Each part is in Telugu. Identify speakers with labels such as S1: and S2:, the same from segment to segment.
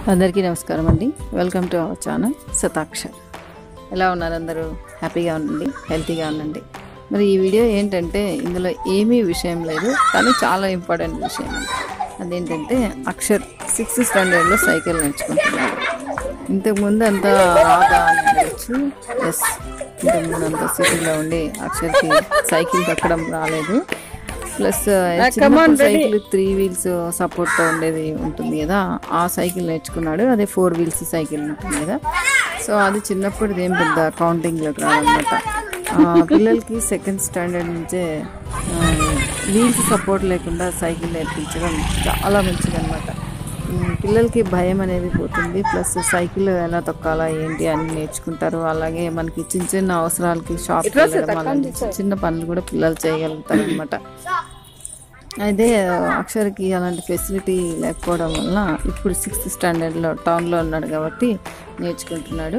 S1: అందరికీ నమస్కారం అండి welcome to our channel Shatakshar ఎలా ఉన్నారు అందరూ హ్యాపీగా ఉండండి హెల్తీగా ఉండండి మరి ఈ వీడియో ఏంటంటే ఇందులో ఏమీ విషయం లేదు కానీ చాలా ఇంపార్టెంట్ విషయం అండి అదేంటంటే అక్షర్ సిక్స్త్ స్టాండర్డ్లో సైకిల్ నేర్చుకుంటున్నాడు ఇంతకుముందు అంతా రాదా అని అనవచ్చు ఎస్ ఇంతకుముందు అంతా సిటీలో ఉండి అక్షర్కి సైకిల్ తక్కడం రాలేదు plus cycle three wheels support తో ఉండేది ఉంటుంది కదా ఆ సైకిల్ నేర్చుకున్నాడు అదే ఫోర్ వీల్స్ సైకిల్ ఉంటుంది కదా సో అది చిన్నప్పుడు ఏం పెద్ద కౌంటింగ్లోకి రాదనమాట పిల్లలకి సెకండ్ స్టాండర్డ్ నుంచే వీల్స్ సపోర్ట్ లేకుండా సైకిల్ నేర్పించడం చాలా మంచిదన్నమాట ఉమ్, పిల్లలకి భయం అనేది పోతుంది ప్లస్ సైకిల్ ఎలా తొక్కాలా ఏంటి అని నేర్చుకుంటారు అలాగే మనకి చిన్న చిన్న అవసరాలకి షాప్ వెళ్ళడం అలాంటి చిన్న చిన్న పనులు కూడా పిల్లలు చేయగలుగుతారు అనమాట అయితే అక్షర్కి అలాంటి ఫెసిలిటీ లేకపోవడం వల్ల ఇప్పుడు సిక్స్త్ స్టాండర్డ్లో టౌన్లో ఉన్నాడు కాబట్టి నేర్చుకుంటున్నాడు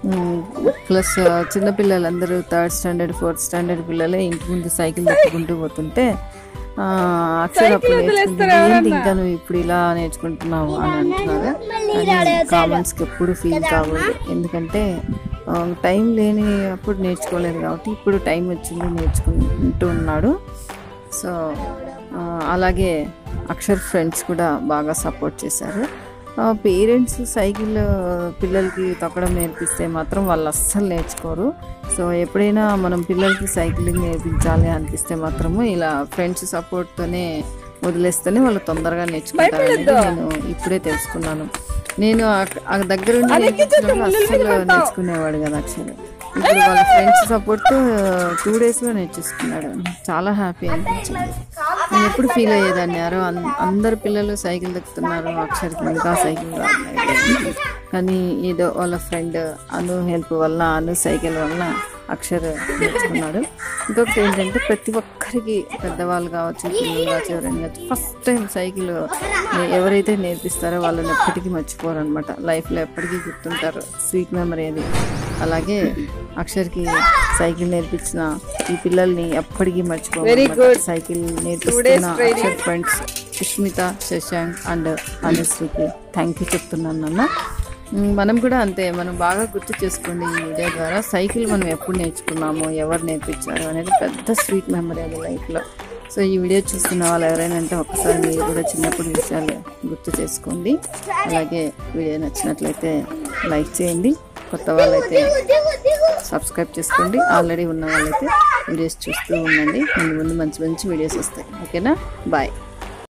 S1: ప్లస్ చిన్నపిల్లలందరూ థర్డ్ స్టాండర్డ్ ఫోర్త్ స్టాండర్డ్ పిల్లలే ఇంటి ముందు సైకిల్ తప్పుకుంటూ పోతుంటే ఆ, అక్షర్ అప్పుడు నేర్చుకుంటుంది ఏంటి ఇంకా నువ్వు ఇప్పుడు ఇలా నేర్చుకుంటున్నావు అని అంటున్నారు కానీ కామెంట్స్కి ఎప్పుడు ఫీల్ కావద్దు ఎందుకంటే ఆ, టైం లేని అప్పుడు నేర్చుకోలేదు కాబట్టి ఇప్పుడు టైం వచ్చింది నేర్చుకుంటూ ఉన్నాడు సో ఆ, అలాగే అక్షర్ ఫ్రెండ్స్ కూడా బాగా సపోర్ట్ చేశారు పేరెంట్స్ సైకిల్ పిల్లలకి తొక్కడం నేర్పిస్తే మాత్రం వాళ్ళు అస్సలు నేర్చుకోరు సో ఎప్పుడైనా మనం పిల్లలకి సైక్లింగ్ నేర్పించాలి అనిపిస్తే మాత్రము ఇలా ఫ్రెండ్స్ సపోర్ట్తోనే వదిలేస్తేనే వాళ్ళు తొందరగా నేర్చుకుంటారు అనేది నేను ఇప్పుడే తెలుసుకున్నాను నేను ఆ- ఆ దగ్గర ఉండి నేర్పించినప్పుడు అస్సలు నేర్చుకునేవాడు కదా అక్షర్ ఇప్పుడు వాళ్ళ ఫ్రెండ్స్ సపోర్ట్ టూ డేస్లో నేర్చేసుకున్నాడు చాలా హ్యాపీ అనిపించింది నేను ఎప్పుడు ఫీల్ అయ్యేదాన్ని యారో అన్- అందరు పిల్లలు సైకిల్ దక్కుతున్నారు అక్షర్కి ఇంకా సైకిల్ రాలేదు కానీ ఏదో వాళ్ళ ఫ్రెండ్ అను హెల్ప్ వల్ల అను సైకిల్ వల్ల అక్షర్ నేర్చుకున్నాడు ఇంకొకటి ఏంటంటే ప్రతి ఒక్కరికి పెద్దవాళ్ళు కావచ్చు పిల్లలు కావచ్చు ఎవరైనా కావచ్చు ఫస్ట్ టైం సైకిల్ ఎవరైతే నేర్పిస్తారో వాళ్ళని ఎప్పటికీ మర్చిపోరు అనమాట లైఫ్లో ఎప్పటికీ గుర్తుంటారు స్వీట్ మెమరీ అది అలాగే అక్షర్కి సైకిల్ నేర్పించిన ఈ పిల్లల్ని ఎప్పటికీ మర్చిపోరు సైకిల్ నేర్పిస్తున్న అక్షర్ ఫ్రెండ్స్ సుష్మిత శశాంక్ అండ్ అనుశ్రీకి థ్యాంక్ యూ చెప్తున్నాను నాన్న మ్, మనం కూడా అంతే మనం బాగా గుర్తు చేసుకోండి ఈ వీడియో ద్వారా సైకిల్ మనం ఎప్పుడు నేర్చుకున్నాము ఎవరు నేర్పించారు అనేది పెద్ద స్వీట్ మెమరీ అది లైఫ్లో సో ఈ వీడియో చూస్తున్న వాళ్ళు ఎవరైనా అంటే ఒక్కసారి మీరు కూడా చిన్నప్పుడు విషయాలు గుర్తు చేసుకోండి అలాగే వీడియో నచ్చినట్లయితే లైక్ చేయండి కొత్త వాళ్ళైతే సబ్స్క్రైబ్ చేసుకోండి ఆల్రెడీ ఉన్న వాళ్ళైతే వీడియోస్ చూస్తూ ఉండండి ముందు ముందు మంచి మంచి వీడియోస్ వస్తాయి ఓకేనా బాయ్